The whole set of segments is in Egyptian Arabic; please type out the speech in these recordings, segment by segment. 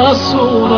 رسول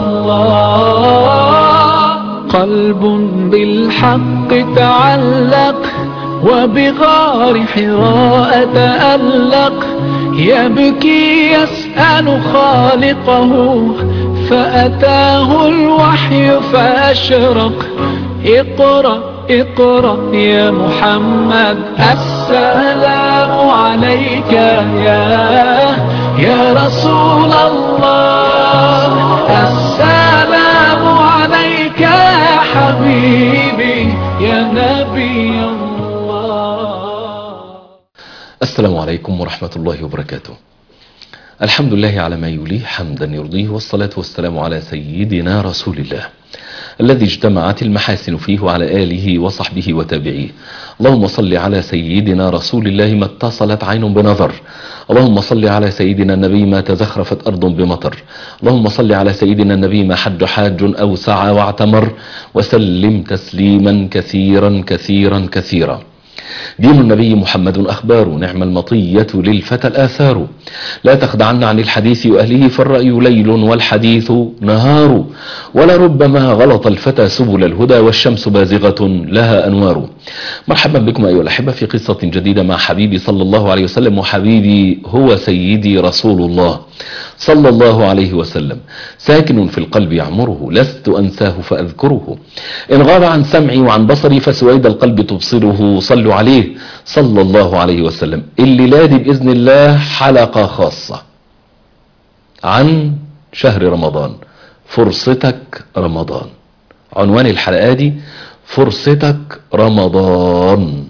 الله قلب بالحق تعلق وبغار حراء تألق يبكي يسأل خالقه فأتاه الوحي فأشرق اقرأ اقرأ يا محمد السلام عليك يا يا رسول الله السلام عليك يا حبيبي يا نبي الله السلام عليكم ورحمة الله وبركاته الحمد لله على ما يليه حمدا يرضيه والصلاة والسلام على سيدنا رسول الله الذي اجتمعت المحاسن فيه وعلى آله وصحبه وتابعيه اللهم صل على سيدنا رسول الله ما اتصلت عين بنظر اللهم صل على سيدنا النبي ما تزخرفت أرض بمطر اللهم صل على سيدنا النبي ما حج حاج أو سعى واعتمر وسلم تسليما كثيرا كثيرا كثيرا دين النبي محمد أخبار نعم المطية للفتى الآثار لا تخدعن عن الحديث وأهله فالرأي ليل والحديث نهار ولربما غلط الفتى سبل الهدى والشمس بازغة لها أنوار مرحبا بكم أيها الأحبة في قصة جديدة مع حبيبي صلى الله عليه وسلم وحبيبي هو سيدي رسول الله صلى الله عليه وسلم ساكن في القلب يعمره لست أنساه فأذكره إن غاب عن سمعي وعن بصري فسويد القلب تبصره صلوا عليه صلى الله عليه وسلم الليلة دي بإذن الله حلقة خاصة عن شهر رمضان فرصتك رمضان عنوان الحلقة دي فرصتك رمضان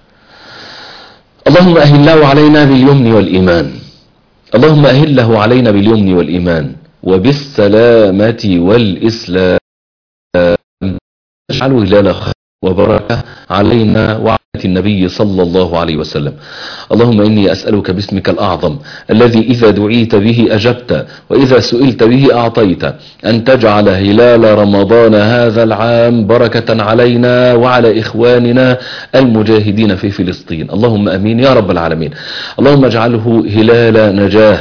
اللهم أهله علينا باليمن والإيمان اللهم أهله علينا باليمن والإيمان وبالسلامة والإسلام اجعله هلال خير وبركة علينا وعلى النبي صلى الله عليه وسلم اللهم إني أسألك باسمك الأعظم الذي إذا دعيت به أجبت وإذا سئلت به أعطيت أن تجعل هلال رمضان هذا العام بركة علينا وعلى إخواننا المجاهدين في فلسطين اللهم أمين يا رب العالمين اللهم اجعله هلال نجاه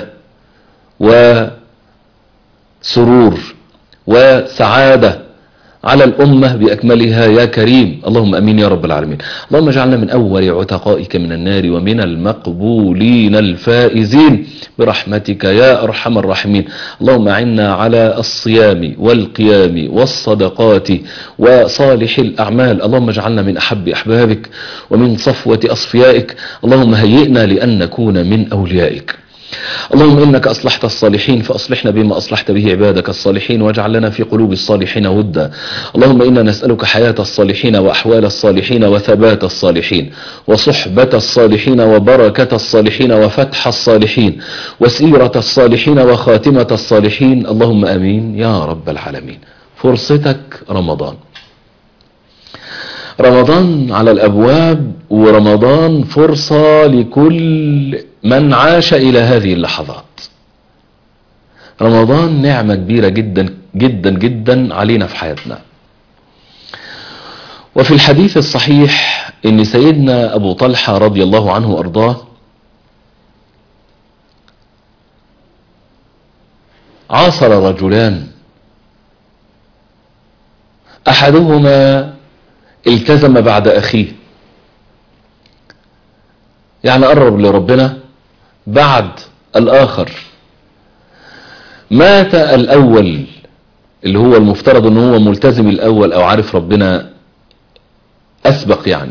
وسرور وسعادة على الأمة بأكملها يا كريم اللهم أمين يا رب العالمين اللهم اجعلنا من أول عتقائك من النار ومن المقبولين الفائزين برحمتك يا أرحم الراحمين اللهم أعنا على الصيام والقيام والصدقات وصالح الأعمال اللهم اجعلنا من أحب أحبابك ومن صفوة أصفيائك اللهم هيئنا لأن نكون من أوليائك اللهم إنك أصلحت الصالحين فأصلحنا بما أصلحت به عبادك الصالحين واجعل لنا في قلوب الصالحين ودا اللهم إنا نسألك حياة الصالحين وأحوال الصالحين وثبات الصالحين وصحبة الصالحين وبركة الصالحين وفتح الصالحين وسيرة الصالحين وخاتمة الصالحين اللهم أمين يا رب العالمين فرصتك رمضان رمضان على الأبواب ورمضان فرصة لكل من عاش إلى هذه اللحظات رمضان نعمة كبيرة جدا جدا جدا علينا في حياتنا وفي الحديث الصحيح ان سيدنا ابو طلحة رضي الله عنه وارضاه عاصر رجلان احدهما التزم بعد اخيه يعني قرب لربنا بعد الاخر مات الاول اللي هو المفترض ان هو ملتزم الاول او عارف ربنا اسبق يعني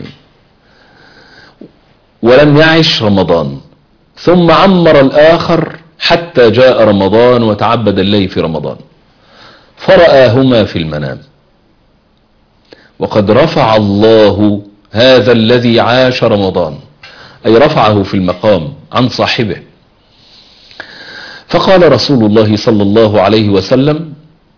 ولم يعش رمضان ثم عمر الاخر حتى جاء رمضان وتعبد الله في رمضان فرآهما في المنام وقد رفع الله هذا الذي عاش رمضان أي رفعه في المقام عن صاحبه فقال رسول الله صلى الله عليه وسلم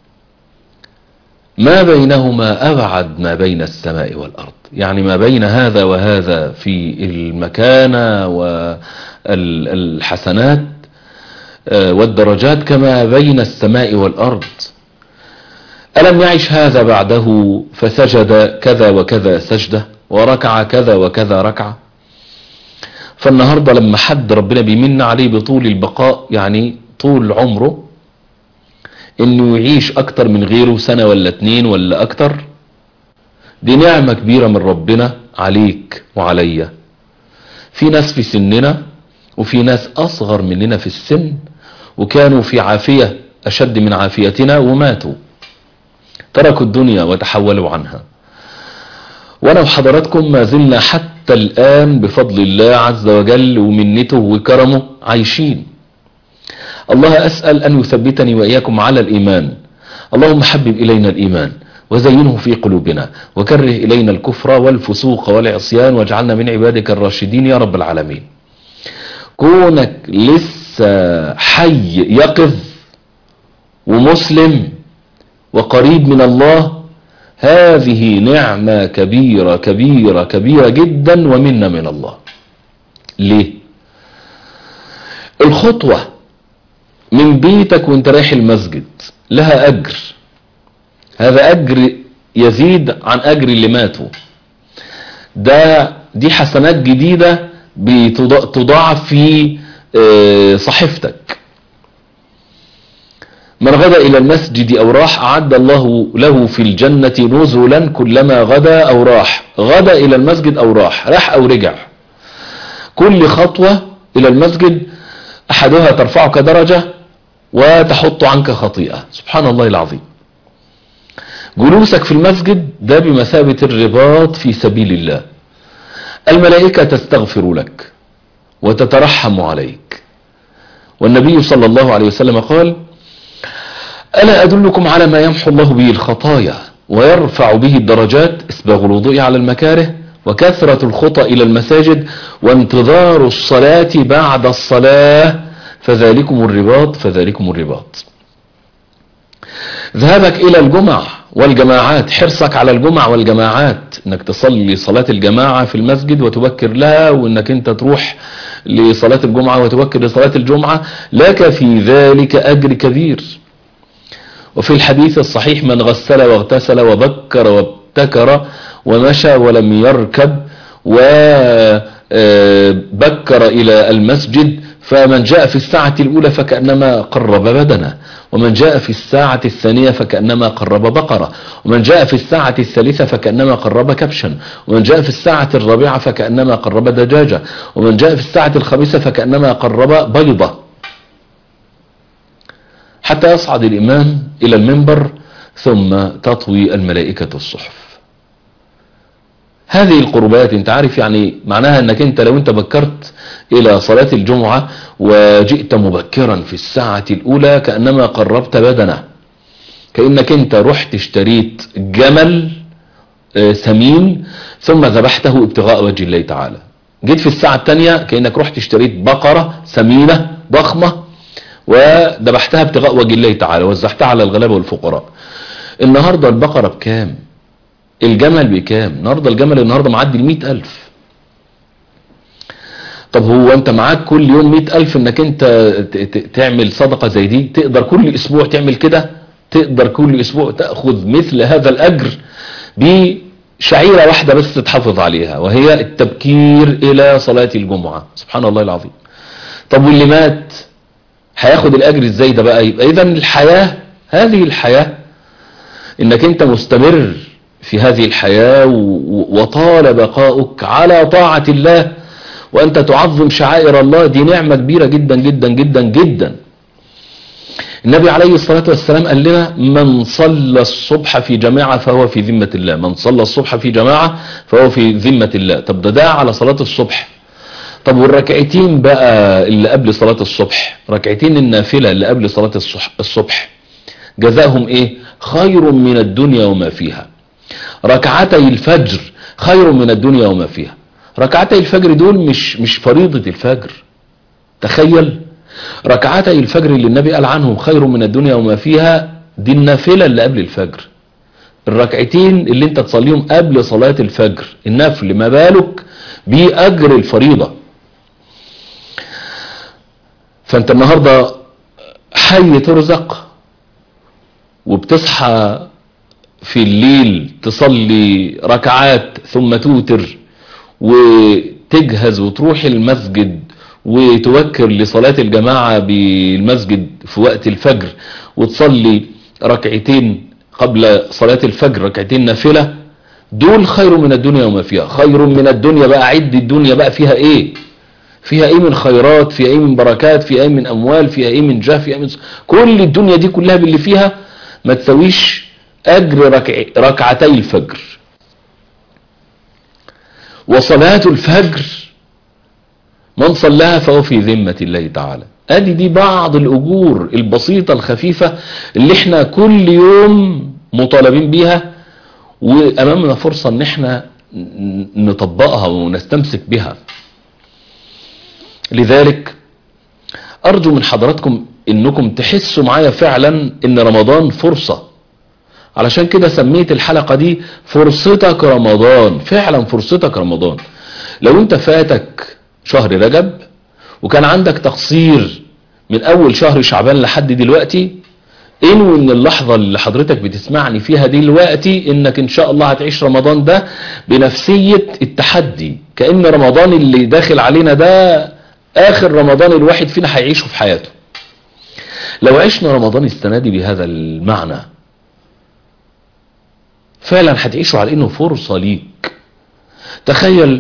ما بينهما أبعد ما بين السماء والأرض يعني ما بين هذا وهذا في المكانة والحسنات والدرجات كما بين السماء والأرض ألم يعش هذا بعده فسجد كذا وكذا سجدة وركع كذا وكذا ركعة فالنهاردة لما حد ربنا بيمن عليه بطول البقاء يعني طول عمره انه يعيش اكتر من غيره سنة ولا اتنين ولا اكتر دي نعمة كبيرة من ربنا عليك وعليا في ناس في سننا وفي ناس اصغر مننا في السن وكانوا في عافية اشد من عافيتنا وماتوا تركوا الدنيا وتحولوا عنها وانا وحضراتكم ما زلنا حتى الان بفضل الله عز وجل ومنته وكرمه عايشين الله اسأل ان يثبتني واياكم على الايمان اللهم حبب الينا الايمان وزينه في قلوبنا وكره الينا الكفر والفسوق والعصيان واجعلنا من عبادك الراشدين يا رب العالمين كونك لسه حي يقظ ومسلم وقريب من الله هذه نعمة كبيرة كبيرة كبيرة جدا ومنا من الله ليه الخطوة من بيتك وانت رايح المسجد لها اجر هذا اجر يزيد عن اجر اللي ماتوا ده دي حسنات جديدة بتضاعف في صحيفتك من غدا إلى المسجد أو راح أعد الله له في الجنة نزلا كلما غدا أو راح غدا إلى المسجد أو راح راح أو رجع كل خطوة إلى المسجد أحدها ترفعك درجة وتحط عنك خطيئة سبحان الله العظيم جلوسك في المسجد ده بمثابة الرباط في سبيل الله الملائكة تستغفر لك وتترحم عليك والنبي صلى الله عليه وسلم قال ألا أدلكم على ما يمحو الله به الخطايا ويرفع به الدرجات اسباغ الوضوء على المكاره وكثرة الخطى إلى المساجد وانتظار الصلاة بعد الصلاة فذلكم الرباط فذلكم الرباط ذهابك إلى الجمع والجماعات حرصك على الجمع والجماعات انك تصلي صلاة الجماعة في المسجد وتبكر لها وانك انت تروح لصلاة الجمعة وتبكر لصلاة الجمعة لك في ذلك أجر كبير وفي الحديث الصحيح من غسل واغتسل وبكر وابتكر ومشى ولم يركب وبكر إلى المسجد فمن جاء في الساعة الأولى فكأنما قرب بدنه ومن جاء في الساعة الثانية فكأنما قرب بقرة ومن جاء في الساعة الثالثة فكأنما قرب كبشا ومن جاء في الساعة الرابعة فكأنما قرب دجاجة ومن جاء في الساعة الخامسة فكأنما قرب بيضة حتى يصعد الإمام إلى المنبر ثم تطوي الملائكة الصحف هذه القربات انت عارف يعني معناها انك انت لو انت بكرت الى صلاة الجمعة وجئت مبكرا في الساعة الاولى كأنما قربت بدنه كأنك انت رحت اشتريت جمل سمين ثم ذبحته ابتغاء وجه الله تعالى جيت في الساعة الثانية كأنك رحت اشتريت بقرة سمينة ضخمة وذبحتها ابتغاء وجه الله تعالى وزعتها على الغلابة والفقراء النهاردة البقرة بكام الجمل بكام النهاردة الجمل النهاردة معدي المئة ألف طب هو انت معاك كل يوم مئة ألف انك انت تعمل صدقة زي دي تقدر كل اسبوع تعمل كده تقدر كل اسبوع تأخذ مثل هذا الأجر بشعيرة واحدة بس تحافظ عليها وهي التبكير إلى صلاة الجمعة سبحان الله العظيم طب واللي مات هياخد الأجر ازاي ده بقى يبقى إذا الحياة هذه الحياة انك انت مستمر في هذه الحياة وطال بقاؤك على طاعة الله وأنت تعظم شعائر الله دي نعمة كبيرة جدا جدا جدا جدا النبي عليه الصلاة والسلام قال لنا من صلى الصبح في جماعة فهو في ذمة الله من صلى الصبح في جماعة فهو في ذمة الله طب ده ده على صلاة الصبح طب والركعتين بقى اللي قبل صلاة الصبح ركعتين النافلة اللي قبل صلاة الصبح جزاهم ايه خير من الدنيا وما فيها ركعتي الفجر خير من الدنيا وما فيها ركعتي الفجر دول مش مش فريضة الفجر تخيل ركعتي الفجر اللي النبي قال عنهم خير من الدنيا وما فيها دي النافلة اللي قبل الفجر الركعتين اللي انت تصليهم قبل صلاة الفجر النفل ما بالك بأجر الفريضة فانت النهاردة حي ترزق وبتصحى في الليل تصلي ركعات ثم توتر وتجهز وتروح المسجد وتوكر لصلاة الجماعة بالمسجد في وقت الفجر وتصلي ركعتين قبل صلاة الفجر ركعتين نافلة دول خير من الدنيا وما فيها خير من الدنيا بقى عد الدنيا بقى فيها ايه فيها ايه من خيرات فيها ايه من بركات فيها ايه من اموال فيها ايه من جاه فيها إيه من كل الدنيا دي كلها باللي فيها ما تسويش اجر ركع ركعتي الفجر وصلاة الفجر من صلاها فهو في ذمة الله تعالى ادي دي بعض الاجور البسيطة الخفيفة اللي احنا كل يوم مطالبين بيها وامامنا فرصة ان احنا نطبقها ونستمسك بها لذلك ارجو من حضراتكم انكم تحسوا معايا فعلا ان رمضان فرصة علشان كده سميت الحلقة دي فرصتك رمضان فعلا فرصتك رمضان لو انت فاتك شهر رجب وكان عندك تقصير من اول شهر شعبان لحد دلوقتي انوي ان اللحظة اللي حضرتك بتسمعني فيها دلوقتي انك ان شاء الله هتعيش رمضان ده بنفسية التحدي كأن رمضان اللي داخل علينا ده اخر رمضان الواحد فينا هيعيشه في حياته لو عشنا رمضان السنة دي بهذا المعنى فعلا هتعيشوا على انه فرصة ليك تخيل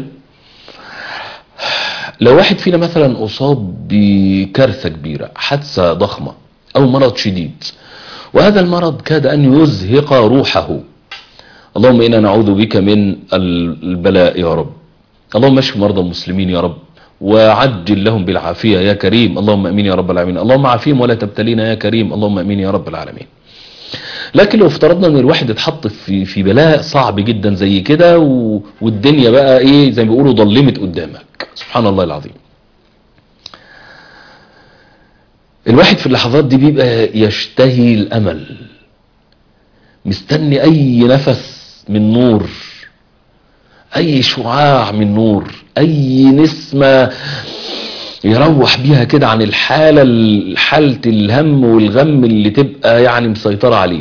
لو واحد فينا مثلا اصاب بكارثة كبيرة حادثة ضخمة او مرض شديد وهذا المرض كاد ان يزهق روحه اللهم انا نعوذ بك من البلاء يا رب اللهم اشف مرضى المسلمين يا رب وعجل لهم بالعافية يا كريم اللهم امين يا رب العالمين اللهم عافيهم ولا تبتلينا يا كريم اللهم امين يا رب العالمين لكن لو افترضنا ان الواحد اتحط في في بلاء صعب جدا زي كده و... والدنيا بقى ايه زي ما بيقولوا ضلمت قدامك سبحان الله العظيم الواحد في اللحظات دي بيبقى يشتهي الامل مستني اي نفس من نور اي شعاع من نور اي نسمة يروح بيها كده عن الحالة حالة الهم والغم اللي تبقى يعني مسيطرة عليه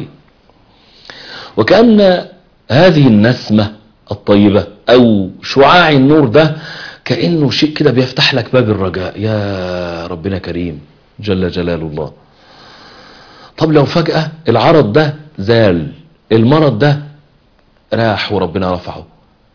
وكأن هذه النسمة الطيبة او شعاع النور ده كأنه شيء كده بيفتح لك باب الرجاء يا ربنا كريم جل جلال الله طب لو فجأة العرض ده زال المرض ده راح وربنا رفعه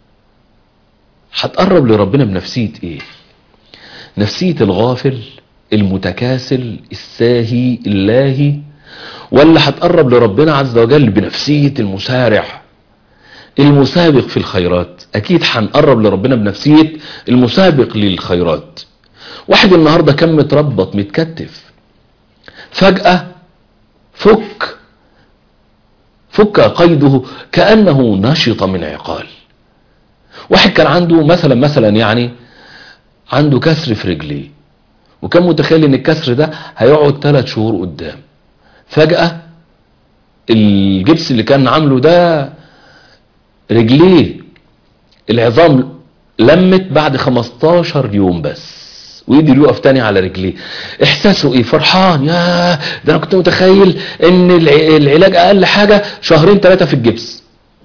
هتقرب لربنا بنفسية ايه نفسية الغافل المتكاسل الساهي اللاهي ولا هتقرب لربنا عز وجل بنفسية المسارع المسابق في الخيرات اكيد هنقرب لربنا بنفسية المسابق للخيرات واحد النهاردة كان متربط متكتف فجأة فك فك قيده كأنه نشط من عقال واحد كان عنده مثلا مثلا يعني عنده كسر في رجليه وكان متخيل ان الكسر ده هيقعد ثلاث شهور قدام فجأة الجبس اللي كان عامله ده رجليه العظام لمت بعد 15 يوم بس ويقدر يقف تاني على رجليه احساسه ايه فرحان يا ده انا كنت متخيل ان العلاج اقل حاجة شهرين ثلاثة في الجبس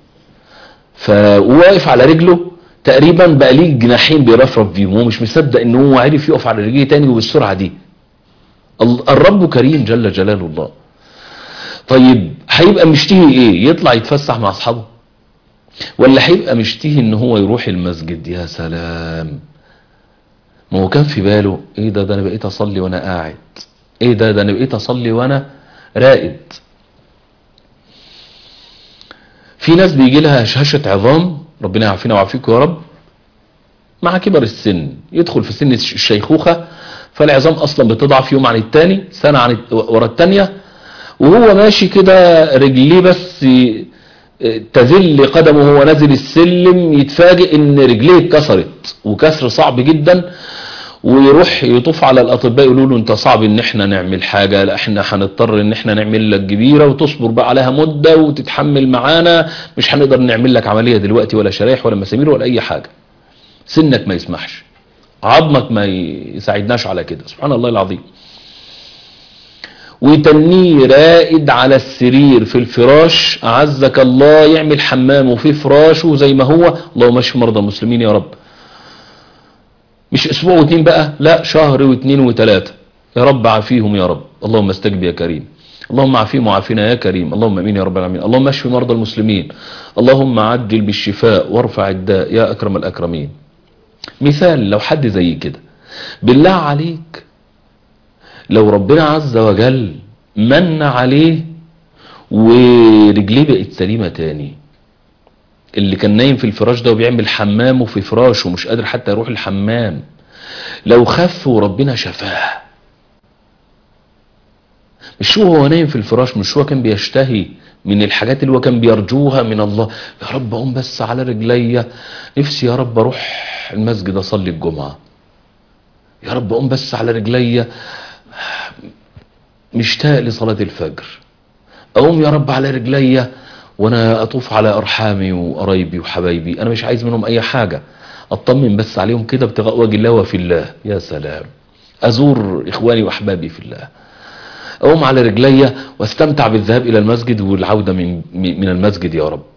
فواقف على رجله تقريبا بقى ليه جناحين بيرفرف بيهم وهو مش مصدق ان هو عرف يقف على رجليه تاني وبالسرعه دي الرب كريم جل جلاله الله طيب هيبقى مشتهي ايه يطلع يتفسح مع اصحابه ولا هيبقى مشتهي ان هو يروح المسجد يا سلام ما هو كان في باله ايه ده ده انا بقيت اصلي وانا قاعد ايه ده ده انا بقيت اصلي وانا رائد في ناس بيجي لها هشاشة عظام ربنا يعافينا ويعافيكم يا رب مع كبر السن يدخل في سن الشيخوخة فالعظام اصلا بتضعف يوم عن التاني سنة عن ورا التانية وهو ماشي كده رجليه بس تذل قدمه وهو نازل السلم يتفاجئ ان رجليه اتكسرت وكسر صعب جدا ويروح يطوف على الاطباء يقولوا له انت صعب ان احنا نعمل حاجة لا احنا هنضطر ان احنا نعمل لك جبيرة وتصبر بقى عليها مدة وتتحمل معانا مش هنقدر نعمل لك عملية دلوقتي ولا شرايح ولا مسامير ولا اي حاجة سنك ما يسمحش عظمك ما يساعدناش على كده سبحان الله العظيم ويتنيه رائد على السرير في الفراش أعزك الله يعمل حمامه في فراشه زي ما هو اللهم اشف مرضى المسلمين يا رب مش اسبوع واتنين بقى لا شهر واتنين وتلاتة يا رب عافيهم يا رب اللهم استجب يا كريم اللهم عافيهم وعافينا يا كريم اللهم امين يا رب العالمين اللهم اشف مرضى المسلمين اللهم عجل بالشفاء وارفع الداء يا اكرم الاكرمين مثال لو حد زي كده بالله عليك لو ربنا عز وجل من عليه ورجليه بقت سليمة تاني اللي كان نايم في الفراش ده وبيعمل حمامه في فراشه ومش قادر حتى يروح الحمام لو خف وربنا شفاه مش هو هو نايم في الفراش مش هو كان بيشتهي من الحاجات اللي هو كان بيرجوها من الله يا رب اقوم بس على رجليا نفسي يا رب اروح المسجد اصلي الجمعة يا رب اقوم بس على رجليا مشتاق لصلاة الفجر اقوم يا رب على رجليا وانا اطوف على ارحامي وقرايبي وحبايبي انا مش عايز منهم اي حاجة اطمن بس عليهم كده ابتغاء وجه الله وفي الله يا سلام ازور اخواني واحبابي في الله اقوم على رجليا واستمتع بالذهاب الى المسجد والعودة من, من المسجد يا رب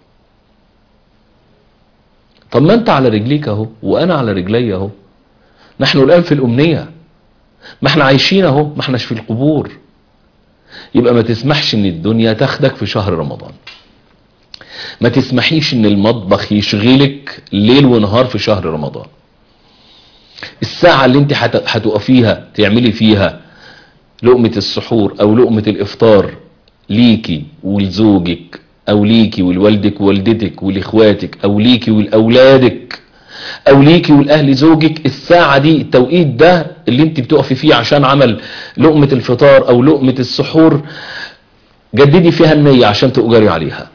طب ما انت على رجليك اهو وانا على رجلي اهو نحن الان في الامنية ما احنا عايشين اهو ما احناش في القبور يبقى ما تسمحش ان الدنيا تاخدك في شهر رمضان ما تسمحيش ان المطبخ يشغلك ليل ونهار في شهر رمضان الساعة اللي انت هتقفيها تعملي فيها لقمة السحور او لقمة الافطار ليكي ولزوجك او ليكي ولوالدك ووالدتك ولاخواتك او ليكي ولاولادك او ليكي والاهل زوجك الساعة دي التوقيت ده اللي انت بتقفي فيه عشان عمل لقمة الفطار او لقمة السحور جددي فيها النية عشان تؤجري عليها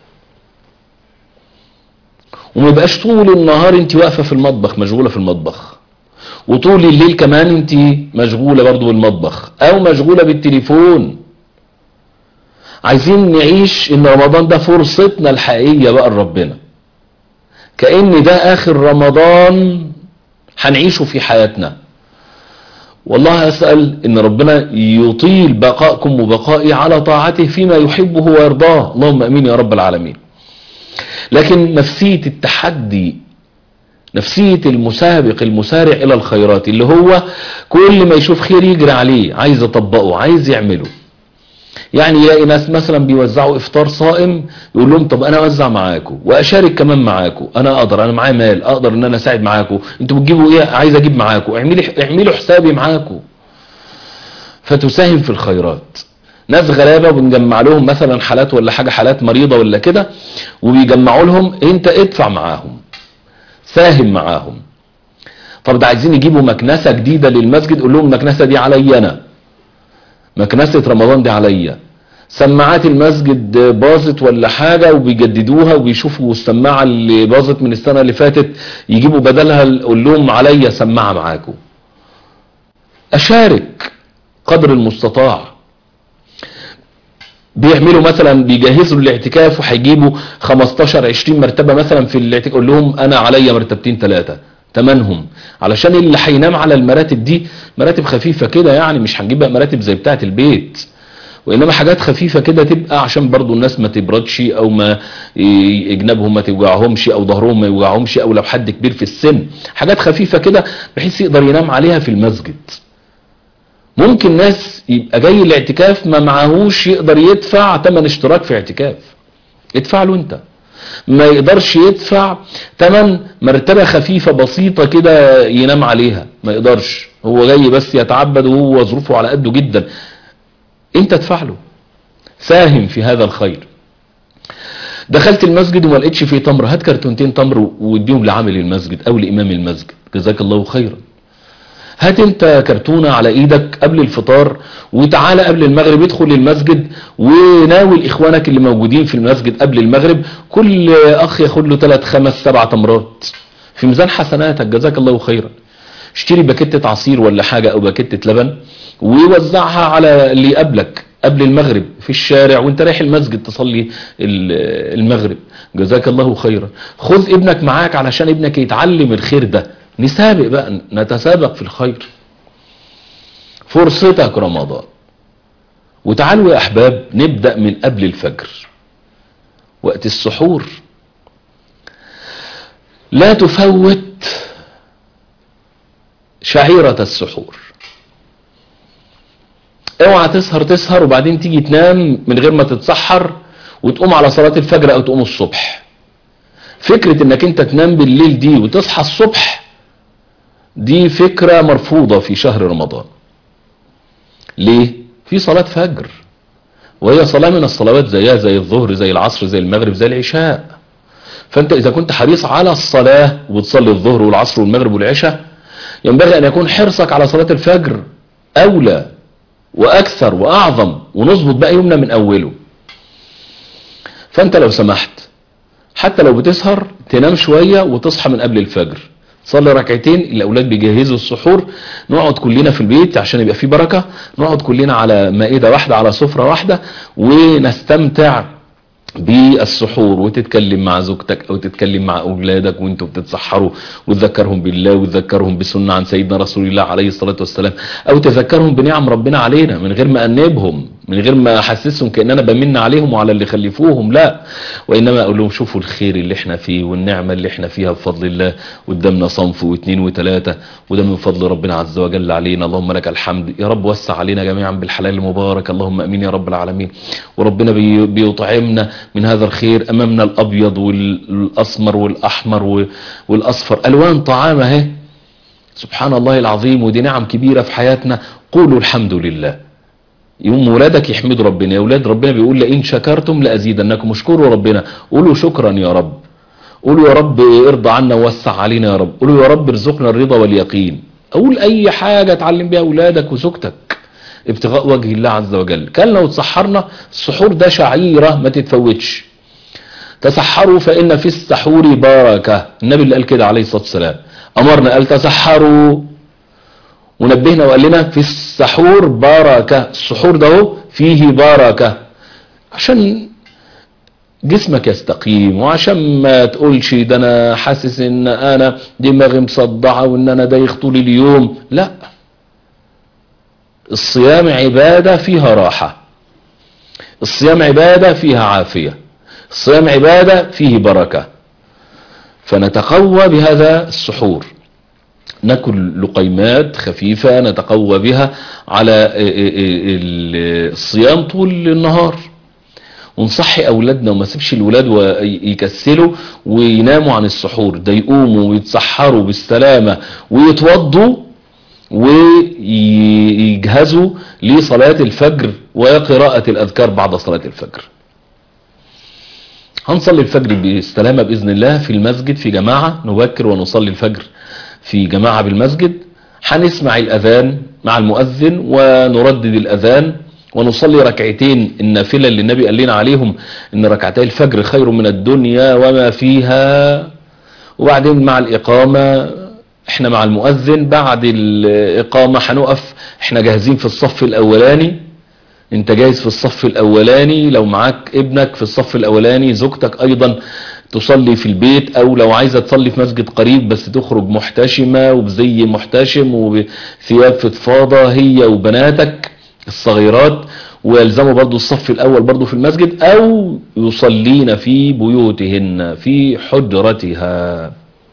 وما يبقاش طول النهار انت واقفة في المطبخ مشغولة في المطبخ وطول الليل كمان انت مشغولة برضو بالمطبخ او مشغولة بالتليفون عايزين نعيش ان رمضان ده فرصتنا الحقيقية بقى لربنا كأن ده اخر رمضان هنعيشه في حياتنا والله أسأل ان ربنا يطيل بقاءكم وبقائي على طاعته فيما يحبه ويرضاه اللهم امين يا رب العالمين لكن نفسية التحدي نفسية المسابق المسارع الى الخيرات اللي هو كل ما يشوف خير يجري عليه عايز يطبقه عايز يعمله يعني يلاقي ناس مثلا بيوزعوا افطار صائم يقول لهم طب انا اوزع معاكم واشارك كمان معاكم انا اقدر انا معايا مال اقدر ان انا اساعد معاكم انتوا بتجيبوا ايه عايز اجيب معاكم اعملي اعملوا حسابي معاكم فتساهم في الخيرات ناس غلابه وبنجمع لهم مثلا حالات ولا حاجه حالات مريضه ولا كده وبيجمعوا لهم انت ادفع معاهم ساهم معاهم طب ده عايزين يجيبوا مكنسه جديده للمسجد قول لهم المكنسه دي عليا انا مكنسة رمضان دي عليا سماعات المسجد باظت ولا حاجة وبيجددوها وبيشوفوا السماعة اللي باظت من السنة اللي فاتت يجيبوا بدلها قول لهم عليا سماعة معاكم اشارك قدر المستطاع بيعملوا مثلا بيجهزوا الاعتكاف وهيجيبوا 15 20 مرتبة مثلا في الاعتكاف قول لهم انا عليا مرتبتين ثلاثة تمنهم علشان اللي هينام على المراتب دي مراتب خفيفة كده يعني مش هنجيب بقى مراتب زي بتاعة البيت وانما حاجات خفيفة كده تبقى عشان برضو الناس ما تبردش او ما اجنابهم ما توجعهمش او ظهرهم ما يوجعهمش او لو حد كبير في السن حاجات خفيفة كده بحيث يقدر ينام عليها في المسجد ممكن ناس يبقى جاي الاعتكاف ما معهوش يقدر يدفع تمن اشتراك في اعتكاف ادفع له انت ما يقدرش يدفع تمن مرتبة خفيفة بسيطة كده ينام عليها ما يقدرش هو جاي بس يتعبد وهو ظروفه على قده جدا انت ادفع له ساهم في هذا الخير دخلت المسجد وما لقيتش فيه تمر هات كرتونتين تمر واديهم لعامل المسجد او لامام المسجد جزاك الله خيرا هات انت كرتونة على ايدك قبل الفطار وتعالى قبل المغرب ادخل المسجد وناول اخوانك اللي موجودين في المسجد قبل المغرب كل اخ ياخد له 3 5 7 تمرات في ميزان حسناتك جزاك الله خيرا اشتري باكيتة عصير ولا حاجة او باكيتة لبن ووزعها على اللي يقابلك قبل المغرب في الشارع وانت رايح المسجد تصلي المغرب جزاك الله خيرا خذ ابنك معاك علشان ابنك يتعلم الخير ده نسابق بقى نتسابق في الخير فرصتك رمضان وتعالوا يا احباب نبدأ من قبل الفجر وقت السحور لا تفوت شعيرة السحور اوعى تسهر تسهر وبعدين تيجي تنام من غير ما تتسحر وتقوم على صلاة الفجر او تقوم الصبح فكرة انك انت تنام بالليل دي وتصحى الصبح دي فكرة مرفوضة في شهر رمضان ليه في صلاة فجر وهي صلاة من الصلوات زيها زي الظهر زي العصر زي المغرب زي العشاء فانت اذا كنت حريص على الصلاة وتصلي الظهر والعصر والمغرب والعشاء ينبغي ان يكون حرصك على صلاة الفجر اولى واكثر واعظم ونظبط بقى يومنا من اوله فانت لو سمحت حتى لو بتسهر تنام شوية وتصحى من قبل الفجر تصلي ركعتين الاولاد بيجهزوا السحور نقعد كلنا في البيت عشان يبقى فيه بركة نقعد كلنا على مائدة واحدة على سفرة واحدة ونستمتع بالسحور وتتكلم مع زوجتك او تتكلم مع اولادك وانتوا بتتسحروا وتذكرهم بالله وتذكرهم بسنة عن سيدنا رسول الله عليه الصلاة والسلام او تذكرهم بنعم ربنا علينا من غير ما انبهم من غير ما احسسهم كان انا بمن عليهم وعلى اللي خلفوهم لا وانما اقول لهم شوفوا الخير اللي احنا فيه والنعمة اللي احنا فيها بفضل الله قدامنا صنف واثنين وثلاثة وده من فضل ربنا عز وجل علينا اللهم لك الحمد يا رب وسع علينا جميعا بالحلال المبارك اللهم امين يا رب العالمين وربنا بي بيطعمنا من هذا الخير امامنا الابيض والاسمر والاحمر والاصفر الوان طعام اهي سبحان الله العظيم ودي نعم كبيرة في حياتنا قولوا الحمد لله يوم ولادك يحمدوا ربنا يا ولاد ربنا بيقول لئن شكرتم لازيدنكم اشكروا ربنا قولوا شكرا يا رب قولوا يا رب ارضى عنا ووسع علينا يا رب قولوا يا رب ارزقنا الرضا واليقين اقول اي حاجة تعلم بيها اولادك وزوجتك ابتغاء وجه الله عز وجل كلنا وتسحرنا السحور ده شعيرة ما تتفوتش تسحروا فإن في السحور بركة النبي اللي قال كده عليه الصلاة والسلام أمرنا قال تسحروا ونبهنا وقال لنا في السحور بركة السحور ده فيه بركة عشان جسمك يستقيم وعشان ما تقولش ده انا حاسس ان انا دماغي مصدعة وان انا دايخ طول اليوم لا الصيام عبادة فيها راحة الصيام عبادة فيها عافية الصيام عبادة فيه بركة فنتقوى بهذا السحور ناكل لقيمات خفيفة نتقوى بها على الصيام طول النهار ونصحي اولادنا وما سيبش الولاد ويكسلوا ويناموا عن السحور ده يقوموا ويتسحروا بالسلامة ويتوضوا ويجهزوا لصلاة الفجر وقراءة الأذكار بعد صلاة الفجر هنصلي الفجر بالسلامة بإذن الله في المسجد في جماعة نبكر ونصلي الفجر في جماعة بالمسجد هنسمع الأذان مع المؤذن ونردد الأذان ونصلي ركعتين النافلة اللي النبي قال لنا عليهم ان ركعتي الفجر خير من الدنيا وما فيها وبعدين مع الإقامة احنا مع المؤذن بعد الإقامة هنقف احنا جاهزين في الصف الأولاني انت جاهز في الصف الأولاني لو معاك ابنك في الصف الأولاني زوجتك أيضا تصلي في البيت او لو عايزة تصلي في مسجد قريب بس تخرج محتشمة وبزي محتشم وبثياب فضفاضة هي وبناتك الصغيرات ويلزموا برضو الصف الاول برضو في المسجد او يصلين في بيوتهن في حجرتها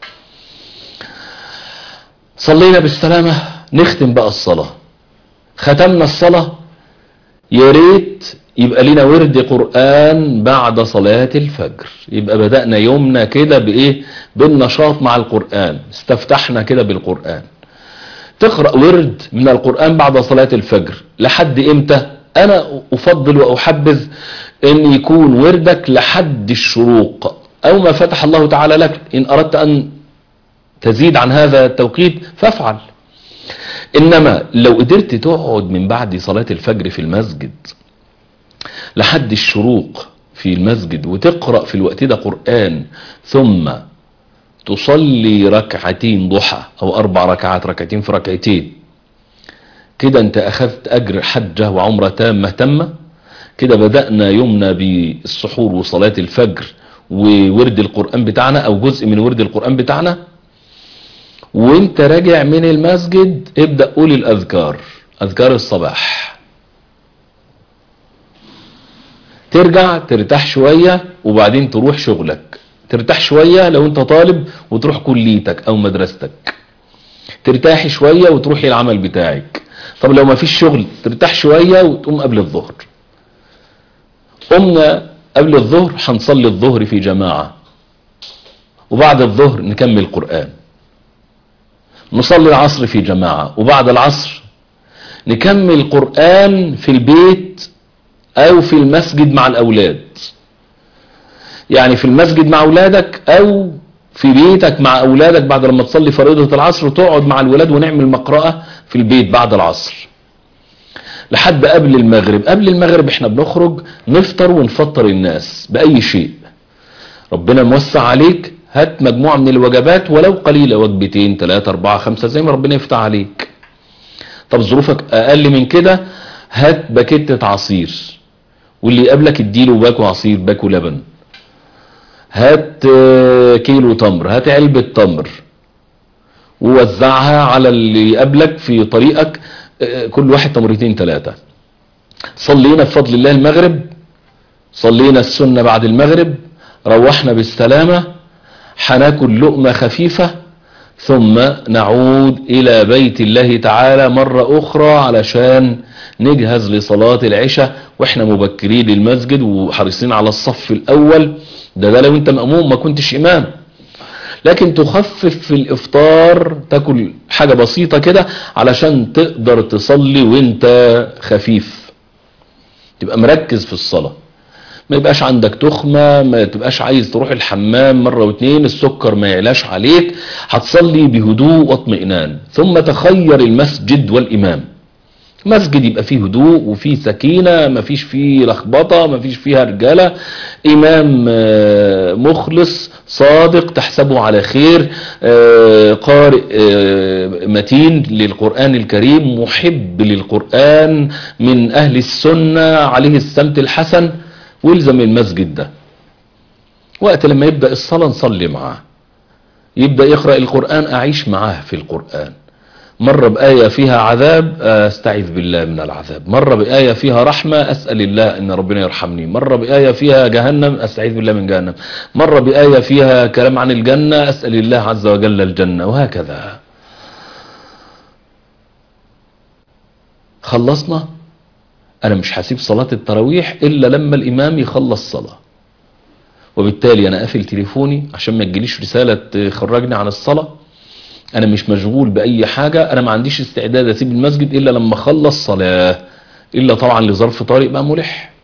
صلينا بالسلامة نختم بقى الصلاة ختمنا الصلاة يا ريت يبقى لنا ورد قرآن بعد صلاة الفجر يبقى بدأنا يومنا كده بإيه بالنشاط مع القرآن استفتحنا كده بالقرآن تقرأ ورد من القرآن بعد صلاة الفجر لحد إمتى أنا أفضل وأحبذ أن يكون وردك لحد الشروق أو ما فتح الله تعالى لك إن أردت أن تزيد عن هذا التوقيت فافعل إنما لو قدرت تقعد من بعد صلاة الفجر في المسجد لحد الشروق في المسجد وتقرأ في الوقت ده قرآن ثم تصلي ركعتين ضحى او اربع ركعات ركعتين في ركعتين كده انت اخذت اجر حجة وعمرة تامة تامة كده بدأنا يومنا بالسحور وصلاة الفجر وورد القرآن بتاعنا او جزء من ورد القرآن بتاعنا وانت راجع من المسجد ابدأ قول الاذكار اذكار الصباح ترجع ترتاح شوية وبعدين تروح شغلك ترتاح شوية لو انت طالب وتروح كليتك او مدرستك ترتاحي شوية وتروحي العمل بتاعك طب لو ما فيش شغل ترتاح شوية وتقوم قبل الظهر قمنا قبل الظهر هنصلي الظهر في جماعة وبعد الظهر نكمل قرآن نصلي العصر في جماعة وبعد العصر نكمل قرآن في البيت أو في المسجد مع الأولاد يعني في المسجد مع أولادك أو في بيتك مع أولادك بعد لما تصلي فريضة العصر وتقعد مع الولاد ونعمل مقرأة في البيت بعد العصر لحد قبل المغرب قبل المغرب احنا بنخرج نفطر ونفطر الناس بأي شيء ربنا موسع عليك هات مجموعة من الوجبات ولو قليلة وجبتين ثلاثة أربعة خمسة زي ما ربنا يفتح عليك طب ظروفك أقل من كده هات باكيتة عصير واللي يقابلك اديله باكو عصير باكو لبن هات كيلو تمر هات علبة تمر ووزعها على اللي يقابلك في طريقك كل واحد تمرتين ثلاثة صلينا بفضل الله المغرب صلينا السنة بعد المغرب روحنا بالسلامة حناكل لقمة خفيفة ثم نعود إلى بيت الله تعالى مرة أخرى علشان نجهز لصلاة العشاء وإحنا مبكرين للمسجد وحريصين على الصف الأول ده ده لو أنت مأموم ما كنتش إمام لكن تخفف في الإفطار تاكل حاجة بسيطة كده علشان تقدر تصلي وانت خفيف تبقى مركز في الصلاة ما يبقاش عندك تخمة ما تبقاش عايز تروح الحمام مرة واتنين السكر ما يعلاش عليك هتصلي بهدوء واطمئنان ثم تخير المسجد والإمام مسجد يبقى فيه هدوء وفيه سكينة ما فيش فيه لخبطة ما فيش فيها رجالة إمام مخلص صادق تحسبه على خير قارئ متين للقرآن الكريم محب للقرآن من أهل السنة عليه السمت الحسن والزم المسجد ده وقت لما يبدأ الصلاة نصلي معاه يبدأ يقرأ القرآن أعيش معاه في القرآن مرة بآية فيها عذاب استعيذ بالله من العذاب مرة بآية فيها رحمة أسأل الله أن ربنا يرحمني مرة بآية فيها جهنم أستعيذ بالله من جهنم مرة بآية فيها كلام عن الجنة أسأل الله عز وجل الجنة وهكذا خلصنا أنا مش هسيب صلاة التراويح إلا لما الإمام يخلص صلاة وبالتالي أنا قافل تليفوني عشان ما تجيليش رسالة تخرجني عن الصلاة انا مش مشغول باي حاجة انا ما عنديش استعداد اسيب المسجد الا لما اخلص صلاة الا طبعا لظرف طارئ بقى ملح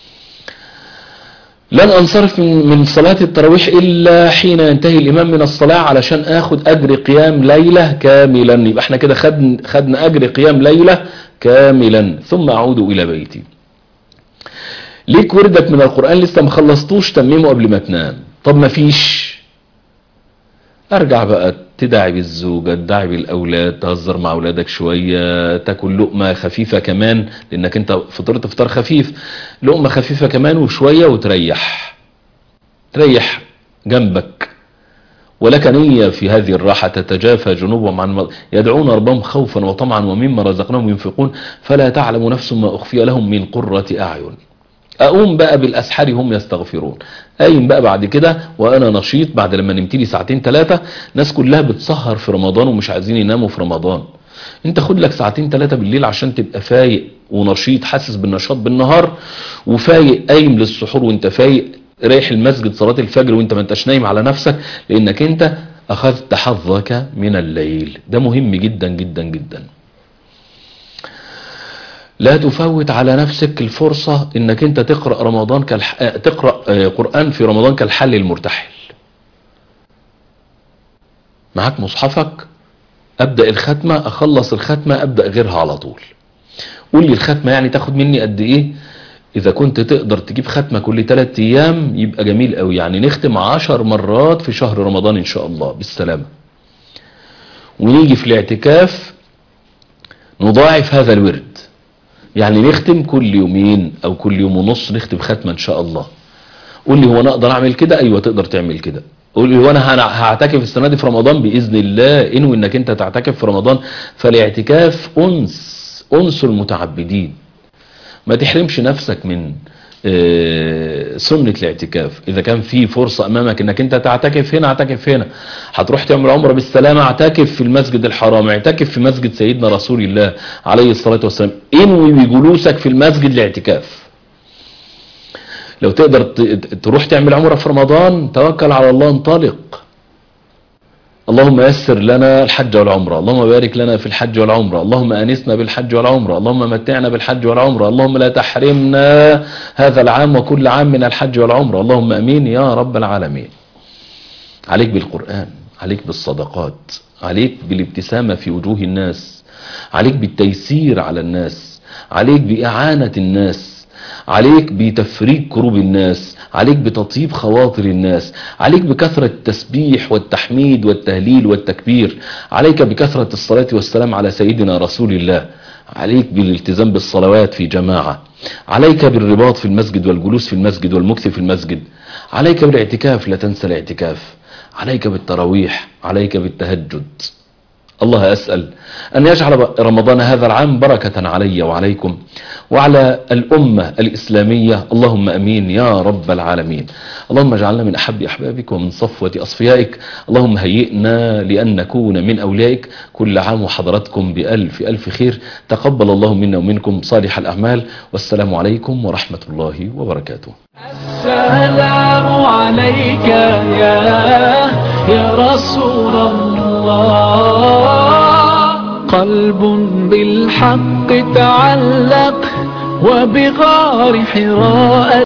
لن انصرف من من صلاة التراويح الا حين ينتهي الامام من الصلاة علشان اخد اجر قيام ليلة كاملا يبقى احنا كده خدنا خدنا اجر قيام ليلة كاملا ثم اعود الى بيتي ليك وردك من القرآن لسه ما خلصتوش تممه قبل ما تنام طب ما فيش ارجع بقى تدعي بالزوجة تدعي بالأولاد تهزر مع أولادك شوية تاكل لقمة خفيفة كمان لأنك أنت فطرت فطار خفيف لقمة خفيفة كمان وشوية وتريح تريح جنبك ولك نية في هذه الراحة تتجافى جنوبهم عن يدعون ربهم خوفا وطمعا ومما رزقناهم ينفقون فلا تعلم نفس ما أخفي لهم من قرة أعين اقوم بقى بالاسحار هم يستغفرون قايم بقى بعد كده وانا نشيط بعد لما نمت لي ساعتين ثلاثه ناس كلها بتسهر في رمضان ومش عايزين يناموا في رمضان انت خد لك ساعتين ثلاثه بالليل عشان تبقى فايق ونشيط حاسس بالنشاط بالنهار وفايق قايم للسحور وانت فايق رايح المسجد صلاه الفجر وانت ما انتش نايم على نفسك لانك انت اخذت حظك من الليل ده مهم جدا جدا جدا لا تفوت على نفسك الفرصة انك انت تقرأ رمضان كالح... تقرأ قرآن في رمضان كالحل المرتحل معاك مصحفك ابدأ الختمة اخلص الختمة ابدأ غيرها على طول قول لي الختمة يعني تاخد مني قد ايه اذا كنت تقدر تجيب ختمة كل 3 ايام يبقى جميل قوي يعني نختم 10 مرات في شهر رمضان ان شاء الله بالسلامة ونيجي في الاعتكاف نضاعف هذا الورد يعني نختم كل يومين او كل يوم ونص نختم ختمه ان شاء الله قول لي هو انا اقدر اعمل كده ايوه تقدر تعمل كده قول لي هو انا هعتكف السنه دي في رمضان باذن الله انوي انك انت تعتكف في رمضان فالاعتكاف انس انس المتعبدين ما تحرمش نفسك من آه، سنة الاعتكاف إذا كان في فرصة أمامك أنك أنت تعتكف هنا اعتكف هنا هتروح تعمل عمرة بالسلامة اعتكف في المسجد الحرام اعتكف في مسجد سيدنا رسول الله عليه الصلاة والسلام انوي بجلوسك في المسجد الاعتكاف لو تقدر ت- تروح تعمل عمرة في رمضان توكل على الله انطلق اللهم يسر لنا الحج والعمرة اللهم بارك لنا في الحج والعمرة اللهم أنسنا بالحج والعمرة اللهم متعنا بالحج والعمرة اللهم لا تحرمنا هذا العام وكل عام من الحج والعمرة اللهم أمين يا رب العالمين عليك بالقرآن عليك بالصدقات عليك بالابتسامة في وجوه الناس عليك بالتيسير على الناس عليك بإعانة الناس عليك بتفريج كروب الناس عليك بتطيب خواطر الناس عليك بكثرة التسبيح والتحميد والتهليل والتكبير عليك بكثرة الصلاة والسلام على سيدنا رسول الله عليك بالالتزام بالصلوات في جماعة عليك بالرباط في المسجد والجلوس في المسجد والمكث في المسجد عليك بالاعتكاف لا تنسى الاعتكاف عليك بالتراويح عليك بالتهجد الله أسأل أن يجعل رمضان هذا العام بركة علي وعليكم وعلى الأمة الإسلامية اللهم أمين يا رب العالمين اللهم اجعلنا من أحب أحبابك ومن صفوة أصفيائك اللهم هيئنا لأن نكون من أوليائك كل عام وحضراتكم بألف ألف خير تقبل الله منا ومنكم صالح الأعمال والسلام عليكم ورحمة الله وبركاته السلام عليك يا يا رسول الله قلب بالحق تعلق وبغار حراء